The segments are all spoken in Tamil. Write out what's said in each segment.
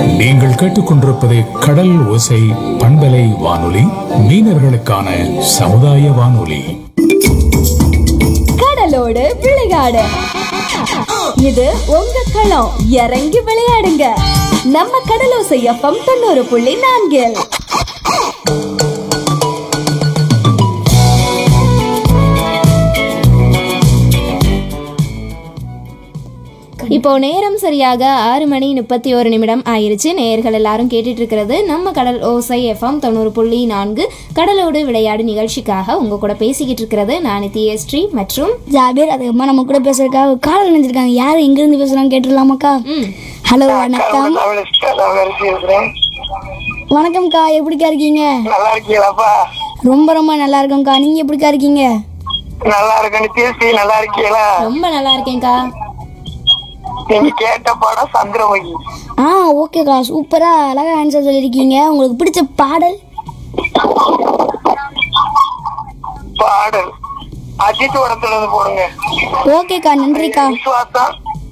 நீங்கள் கேட்டுக்கொண்டிருப்பது கடல் ஓசை பண்பலை வானொலி மீனவர்களுக்கான சமுதாய வானொலி கடலோடு விளையாடு இது உங்க களம் இறங்கி விளையாடுங்க நம்ம கடலோசை எஃப்எம் தொண்ணூறு புள்ளி நான்கில் இப்போ நேரம் சரியாக ஆறு மணி முப்பத்தி ஒரு நிமிடம் ஆயிருச்சு நேயர்கள் எல்லாரும் கேட்டுட்டு இருக்கிறது நம்ம கடல் ஓசை எஃப்எம் தொண்ணூறு புள்ளி நான்கு கடலோடு விளையாடு நிகழ்ச்சிக்காக உங்க கூட பேசிக்கிட்டு இருக்கிறது நான் நித்யஸ்ரீ மற்றும் ஜாபீர் அதுக்கப்புறமா நம்ம கூட பேசுறதுக்காக ஒரு கால் நினைச்சிருக்காங்க யார் எங்க இருந்து பேசுறாங்க கேட்டுடலாமாக்கா ம் ஹலோ வணக்கம் இருக்கிறேன் வணக்கம்க்கா எப்படிக்கா இருக்கீங்க நல்லா இருக்கீங்களாப்பா ரொம்ப ரொம்ப நல்லா இருக்கோம்க்கா நீங்க எப்படிக்கா இருக்கீங்க நல்லா இருக்கேன் பேசி நல்லா இருக்கீங்களா ரொம்ப நல்லா இருக்கேன்க்கா நீங்க கேட்ட படம் சந்திரமுகி ஆ ஓகேக்கா சூப்பரா அழகா ஆன்சர் சொல்லியிருக்கீங்க உங்களுக்கு பிடிச்ச பாடல் பாடல் அஜித் படத்துல இருந்து போடுங்க ஓகேக்கா நன்றிக்கா விசுவாசம்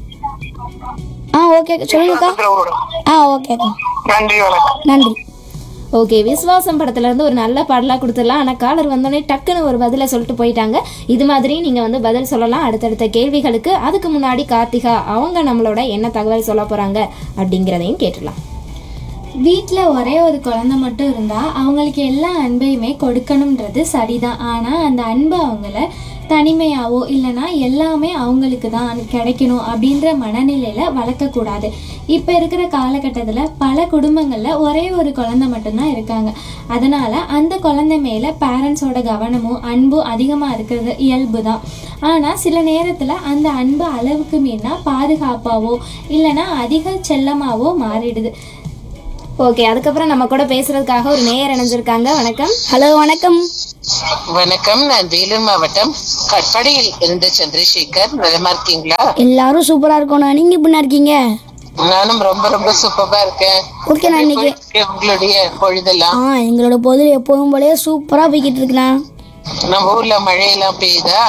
ஆ ஓகே சொல்லுங்கக்கா விசுவாசத்துல போடுங்க ஆ ஓகேக்கா நன்றி வணக்கம் நன்றி ஓகே விஸ்வாசம் படத்துல இருந்து ஒரு நல்ல பாடலாக கொடுத்துடலாம் ஆனால் காலர் வந்தோடனே டக்குன்னு ஒரு பதிலை சொல்லிட்டு போயிட்டாங்க இது மாதிரி நீங்கள் வந்து பதில் சொல்லலாம் அடுத்தடுத்த கேள்விகளுக்கு அதுக்கு முன்னாடி கார்த்திகா அவங்க நம்மளோட என்ன தகவல் சொல்ல போகிறாங்க அப்படிங்கிறதையும் கேட்டுடலாம் வீட்டில் ஒரே ஒரு குழந்தை மட்டும் இருந்தால் அவங்களுக்கு எல்லா அன்பையுமே கொடுக்கணுன்றது சரிதான் ஆனால் அந்த அன்பு அவங்கள தனிமையாவோ இல்லைன்னா எல்லாமே அவங்களுக்கு தான் கிடைக்கணும் அப்படின்ற மனநிலையில் வளர்க்கக்கூடாது இப்போ இருக்கிற காலகட்டத்தில் பல குடும்பங்களில் ஒரே ஒரு குழந்தை மட்டும்தான் இருக்காங்க அதனால் அந்த குழந்தை மேலே பேரண்ட்ஸோட கவனமும் அன்பும் அதிகமாக இருக்கிறது இயல்பு தான் ஆனால் சில நேரத்தில் அந்த அன்பு அளவுக்கு மீறினா பாதுகாப்பாவோ இல்லைன்னா அதிக செல்லமாவோ மாறிடுது ஓகே அதுக்கப்புறம் நம்ம கூட பேசுறதுக்காக ஒரு நேயர் இணைஞ்சிருக்காங்க வணக்கம் ஹலோ வணக்கம் வணக்கம் நான் வேலூர் மாவட்டம் கட்பாடியில் இருந்த சந்திரசேகர் நலமா இருக்கீங்களா எல்லாரும் சூப்பரா இருக்கணும் நீங்க எப்படிண்ணா இருக்கீங்க நானும் ரொம்ப ரொம்ப சூப்பரா இருக்கேன் ஓகே நான் இன்னைக்கு போயிட்டு உங்களுடைய பொழுதெல்லாம் ஆ எங்களோட பொதுல எப்போதும் போலயே சூப்பரா போய்கிட்டு இருக்கலாம் நம்ம ஊர்ல மழையெல்லாம் பெய்யுதா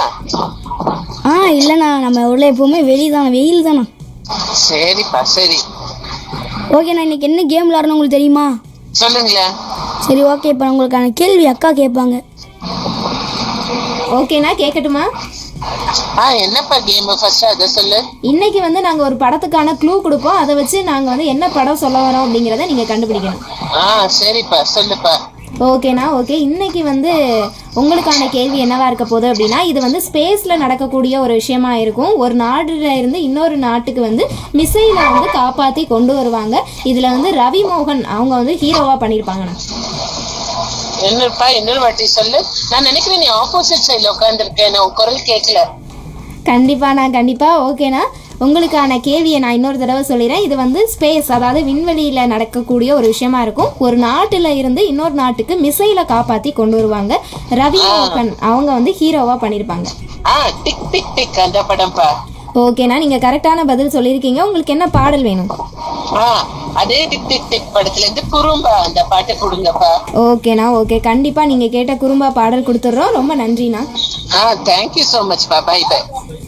ஆ இல்லைண்ணா நம்ம ஊர்ல எப்பவுமே வெளிதானா வெயில் தானா சரிப்பா சரி ஓகேண்ணா இன்னைக்கு என்ன கேம் விளாடணும் உங்களுக்கு தெரியுமா சொல்லுங்களேன் சரி ஓகே இப்போ உங்களுக்கான கேள்வி அக்கா கேட்பாங்க ஓகேண்ணா கேட்கட்டுமா ஆ என்னப்பா கேம் ஃபர்ஸ்ட் அதை சொல்லு இன்னைக்கு வந்து நாங்கள் ஒரு படத்துக்கான க்ளூ கொடுப்போம் அதை வச்சு நாங்கள் வந்து என்ன படம் சொல்ல வரோம் அப்படிங்கிறத நீங்கள் கண்டுபிடிக்கணும் ஆ சரிப்பா சொல்லுப்பா ஓகேண்ணா ஓகே இன்னைக்கு வந்து உங்களுக்கான கேள்வி என்னவா இருக்க போகுது அப்படின்னா இது வந்து ஸ்பேஸில் நடக்கக்கூடிய ஒரு விஷயமா இருக்கும் ஒரு நாடுல இருந்து இன்னொரு நாட்டுக்கு வந்து மிசைலை வந்து காப்பாற்றி கொண்டு வருவாங்க இதில் வந்து ரவி மோகன் அவங்க வந்து ஹீரோவாக பண்ணியிருப்பாங்கண்ணா என்னப்பா இன்னொரு வாட்டி சொல்லு நான் நினைக்கிறேன் நீ ஆப்போசிட் சைடுல உட்காந்துருக்கேன் உன் குரல் கேட்கல கண்டிப்பாண்ணா கண்டிப்பாக ஓகேண்ணா உங்களுக்கான கேள்வியை நான் இன்னொரு தடவை சொல்லிடுறேன் இது வந்து ஸ்பேஸ் அதாவது விண்வெளியில் நடக்கக்கூடிய ஒரு விஷயமா இருக்கும் ஒரு நாட்டில் இருந்து இன்னொரு நாட்டுக்கு மிசைலை காப்பாற்றி கொண்டு வருவாங்க ரவி மோகன் அவங்க வந்து ஹீரோவாக பண்ணியிருப்பாங்க ஆ டிக் டிக் டிக் அந்த படம்ப்பா ஓகேண்ணா நீங்கள் கரெக்டான பதில் சொல்லியிருக்கீங்க உங்களுக்கு என்ன பாடல் வேணும் ஆ அதே டிக் டிக் டிக் படத்துல இருந்து குறும்பா அந்த பாட்டை கொடுங்கப்பா ஓகேண்ணா ஓகே கண்டிப்பாக நீங்கள் கேட்ட குறும்பா பாடல் கொடுத்துட்றோம் ரொம்ப நன்றிண்ணா ஆ தேங்க்யூ ஸோ மச் பா பை பை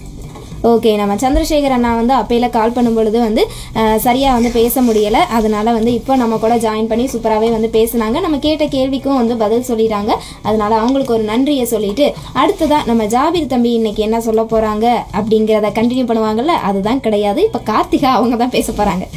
ஓகே நம்ம சந்திரசேகர் அண்ணா வந்து அப்பையில் கால் பண்ணும் பொழுது வந்து சரியாக வந்து பேச முடியலை அதனால வந்து இப்போ நம்ம கூட ஜாயின் பண்ணி சூப்பராகவே வந்து பேசுனாங்க நம்ம கேட்ட கேள்விக்கும் வந்து பதில் சொல்லிடுறாங்க அதனால அவங்களுக்கு ஒரு நன்றியை சொல்லிட்டு அடுத்ததான் நம்ம ஜாபீர் தம்பி இன்னைக்கு என்ன சொல்ல போகிறாங்க அப்படிங்கிறத கண்டினியூ பண்ணுவாங்கல்ல அதுதான் கிடையாது இப்போ கார்த்திகா அவங்க தான் பேச போகிறாங்க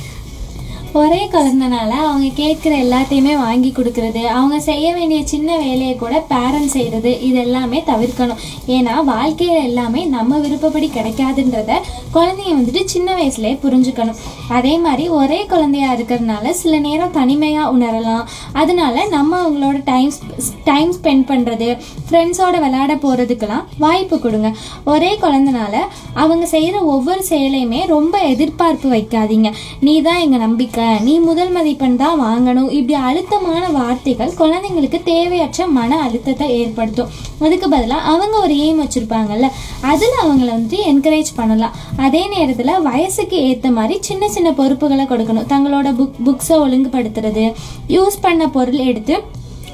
ஒரே குழந்தைனால அவங்க கேட்குற எல்லாத்தையுமே வாங்கி கொடுக்கறது அவங்க செய்ய வேண்டிய சின்ன வேலையை கூட பேரண்ட்ஸ் செய்கிறது இது எல்லாமே தவிர்க்கணும் ஏன்னா வாழ்க்கையில் எல்லாமே நம்ம விருப்பப்படி கிடைக்காதுன்றத குழந்தைய வந்துட்டு சின்ன வயசுலேயே புரிஞ்சுக்கணும் அதே மாதிரி ஒரே குழந்தையா இருக்கிறதுனால சில நேரம் தனிமையாக உணரலாம் அதனால நம்ம அவங்களோட டைம் டைம் ஸ்பெண்ட் பண்ணுறது ஃப்ரெண்ட்ஸோட விளையாட போகிறதுக்கெல்லாம் வாய்ப்பு கொடுங்க ஒரே குழந்தைனால அவங்க செய்கிற ஒவ்வொரு செயலையுமே ரொம்ப எதிர்பார்ப்பு வைக்காதீங்க நீ தான் எங்கள் நம்பிக்கை நீ முதல் மதிப்பெண் தான் வாங்கணும் இப்படி அழுத்தமான வார்த்தைகள் குழந்தைங்களுக்கு தேவையற்ற மன அழுத்தத்தை ஏற்படுத்தும் அதுக்கு பதிலாக அவங்க ஒரு எய்ம் வச்சுருப்பாங்கல்ல அதில் அவங்கள வந்துட்டு என்கரேஜ் பண்ணலாம் அதே நேரத்தில் வயசுக்கு ஏற்ற மாதிரி சின்ன சின்ன பொறுப்புகளை கொடுக்கணும் தங்களோட புக் புக்ஸை ஒழுங்குபடுத்துறது யூஸ் பண்ண பொருள் எடுத்து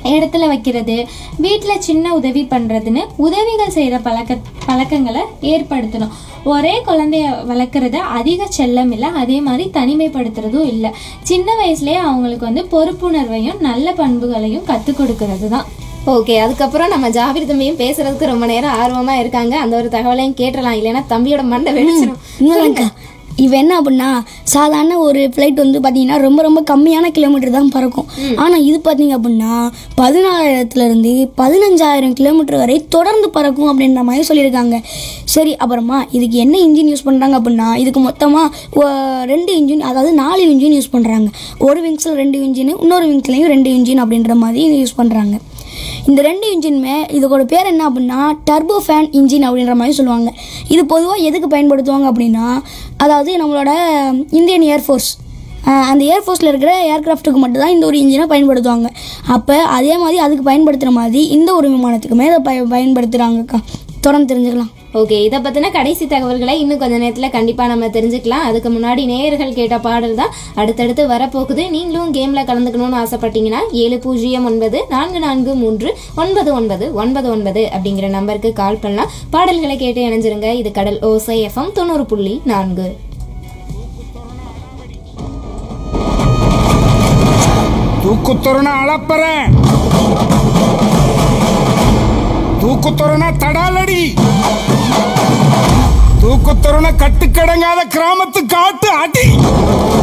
இடத்துல வைக்கிறது வீட்டில் சின்ன உதவி பண்ணுறதுன்னு உதவிகள் செய்கிற பழக்க பழக்கங்களை ஏற்படுத்தணும் ஒரே குழந்தைய வளர்க்குறது அதிக செல்லம் இல்லை அதே மாதிரி தனிமைப்படுத்துறதும் இல்லை சின்ன வயசுலேயே அவங்களுக்கு வந்து பொறுப்புணர்வையும் நல்ல பண்புகளையும் கற்றுக் கொடுக்கறது தான் ஓகே அதுக்கப்புறம் நம்ம ஜாவிர் தம்பியும் பேசுறதுக்கு ரொம்ப நேரம் ஆர்வமா இருக்காங்க அந்த ஒரு தகவலையும் கேட்டலாம் இல்லைன்னா தம்பியோட மண்டை வெடிச்சிடும் இன்னொருக்கா இவ என்ன அப்படின்னா சாதாரண ஒரு ஃப்ளைட் வந்து பார்த்தீங்கன்னா ரொம்ப ரொம்ப கம்மியான கிலோமீட்டர் தான் பறக்கும் ஆனால் இது பார்த்தீங்க அப்படின்னா பதினாலாயிரத்துலேருந்து பதினஞ்சாயிரம் கிலோமீட்டர் வரை தொடர்ந்து பறக்கும் அப்படின்ற மாதிரி சொல்லியிருக்காங்க சரி அப்புறமா இதுக்கு என்ன இன்ஜின் யூஸ் பண்ணுறாங்க அப்படின்னா இதுக்கு மொத்தமாக ரெண்டு இன்ஜின் அதாவது நாலு இன்ஜின் யூஸ் பண்ணுறாங்க ஒரு விங்ஸில் ரெண்டு இன்ஜின் இன்னொரு விங்ஸ்லையும் ரெண்டு இன்ஜின் அப்படின்ற மாதிரி யூஸ் பண்ணுறாங்க இந்த ரெண்டு இன்ஜினுமே இதோட பேர் என்ன அப்படின்னா டர்போ ஃபேன் இன்ஜின் அப்படின்ற மாதிரி சொல்லுவாங்க இது பொதுவாக எதுக்கு பயன்படுத்துவாங்க அப்படின்னா அதாவது நம்மளோட இந்தியன் ஏர்ஃபோர்ஸ் அந்த ஏர்ஃபோர்ஸில் இருக்கிற ஏர்கிராஃப்ட்டுக்கு மட்டும் தான் இந்த ஒரு இன்ஜினை பயன்படுத்துவாங்க அப்போ அதே மாதிரி அதுக்கு பயன்படுத்துகிற மாதிரி இந்த ஒரு விமானத்துக்குமே இதை பய பயன்படுத்துகிறாங்கக்கா தொடர்ந்து தெரிஞ்சுக்கலாம் ஓகே இதை பற்றின கடைசி தகவல்களை இன்னும் கொஞ்ச நேரத்தில் கண்டிப்பாக நம்ம தெரிஞ்சுக்கலாம் அதுக்கு முன்னாடி நேயர்கள் கேட்ட பாடல் தான் அடுத்தடுத்து வரப்போகுது நீங்களும் கேமில் கலந்துக்கணும்னு ஆசைப்பட்டீங்கன்னா ஏழு பூஜ்ஜியம் ஒன்பது நான்கு நான்கு மூன்று ஒன்பது ஒன்பது ஒன்பது ஒன்பது அப்படிங்கிற நம்பருக்கு கால் பண்ணலாம் பாடல்களை கேட்டு இணைஞ்சிருங்க இது கடல் ஓசை எஃப்எம் தொண்ணூறு புள்ளி நான்கு தூக்குத்தொரண அளப்பற தூக்குத்தொரண தடாலடி தூக்குத்தொரண கட்டுக்கடங்காத கிராமத்து காட்டு அடி